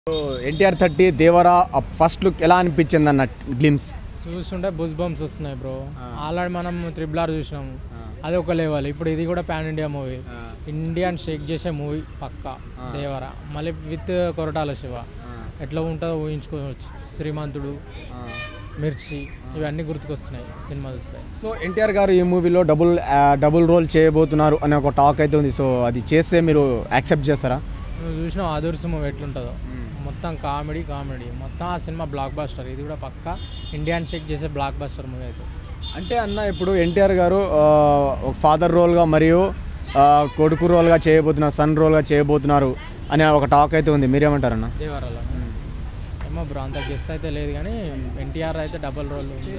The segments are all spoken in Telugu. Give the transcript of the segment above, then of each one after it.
NTR thirty Devara first look ఎలా అనిపించింది అన్న గ్లిమ్స్ చూస్తుంటే బుస్ బంప్స్ వస్తున్నాయి బ్రో ఆల్రెడీ మనం త్రిబుల్ ఆర్ చూసినాం అది ఒక లెవెల్ ఇప్పుడు ఇది కూడా pan India movie Indian shake చేసే మూవీ పక్కా దేవర మళ్ళీ విత్ కొరటాల శివ ఎట్లా ఉంటుందో ఊహించుకోవచ్చు శ్రీమంతుడు మిర్చి ఇవన్నీ గుర్తుకొస్తున్నాయి సినిమా చూస్తాయి సో ఎన్టీఆర్ గారు ఈ మూవీలో డబుల్ డబుల్ రోల్ చేయబోతున్నారు అనే ఒక టాక్ అయితే ఉంది సో అది చేస్తే మీరు యాక్సెప్ట్ చేస్తారా నువ్వు చూసిన ఆదర్శ మూవీ ఎట్లుంటుందో మొత్తం కామెడీ కామెడీ మొత్తం ఆ సినిమా బ్లాక్ బస్టర్ ఇది కూడా పక్కా ఇండియన్ షేక్ చేసే బ్లాక్ బస్టర్ మూవీ అయితే అంటే అన్న ఇప్పుడు ఎన్టీఆర్ గారు ఆ, ఒక ఫాదర్ రోల్గా మరియు ఆ, కొడుకు రోల్గా చేయబోతున్నారు సన్ రోల్గా చేయబోతున్నారు అనే ఒక టాక్ అయితే ఉంది మీరేమంటారన్న దేవరాలో ఏమో బ్రో అంత గెస్ అయితే లేదు కానీ ఎన్టీఆర్ అయితే డబల్ రోల్ ఉంది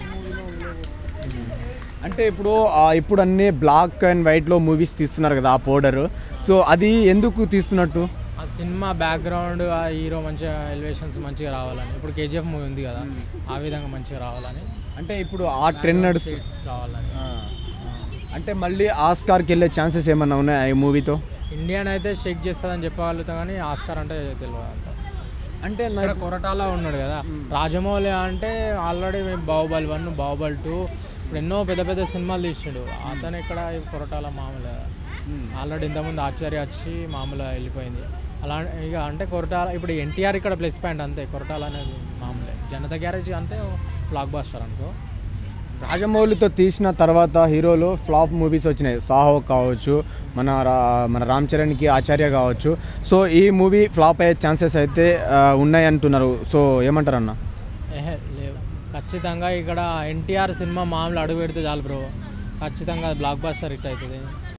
అంటే ఇప్పుడు ఆ, ఇప్పుడు అన్ని బ్లాక్ అండ్ వైట్లో మూవీస్ తీస్తున్నారు కదా ఆ పౌడర్ సో అది ఎందుకు తీస్తున్నట్టు ఆ సినిమా బ్యాక్గ్రౌండ్ ఆ హీరో మంచిగా ఎలివేషన్స్ మంచిగా రావాలని ఇప్పుడు కేజీఎఫ్ మూవీ ఉంది కదా ఆ విధంగా మంచిగా రావాలని అంటే ఇప్పుడు ఆ ట్రెండ్ నడుస్తుంది షేడ్స్ రావాలని అంటే మళ్ళీ ఆస్కార్కి వెళ్ళే ఛాన్సెస్ ఏమన్నా ఉన్నాయా ఈ మూవీతో ఇండియన్ అయితే షేక్ చేస్తుందని చెప్పగలుగుతాం కానీ ఆస్కార్ అంటే తెలియదు అంత అంటే ఇక్కడ కొరటాలా ఉన్నాడు కదా రాజమౌళి అంటే already Baahubali one Baahubali two ఇప్పుడు ఎన్నో పెద్ద పెద్ద సినిమాలు తీసిండు అతను ఇక్కడ ఈ కొరటాల మామూలు ఆల్రెడీ ఇంతకుముందు ఆచార్య వచ్చి మామూలుగా వెళ్ళిపోయింది అలా ఇక అంటే కొరటాల ఇప్పుడు ఎన్టీఆర్ ఇక్కడ ప్లస్ పాయింట్ అంతే కొరటాల అనేది మామూలే జనతా గ్యారేజ్ అంటే బ్లాక్ బాస్టర్ అనుకో రాజమౌళితో తీసిన తర్వాత హీరోలు ఫ్లాప్ మూవీస్ వచ్చినాయి సాహో కావచ్చు మన రా మన రామ్ చరణ్కి ఆచార్య కావచ్చు సో ఈ మూవీ ఫ్లాప్ అయ్యే ఛాన్సెస్ అయితే ఆ, ఉన్నాయి అంటున్నారు సో ఏమంటారు అన్న ఏహే లేవు ఖచ్చితంగా ఇక్కడ ఎన్టీఆర్ సినిమా మామూలు అడుగు పెడితే చాలు బ్రో ఖచ్చితంగా బ్లాక్ బాస్టర్ హిట్ అవుతుంది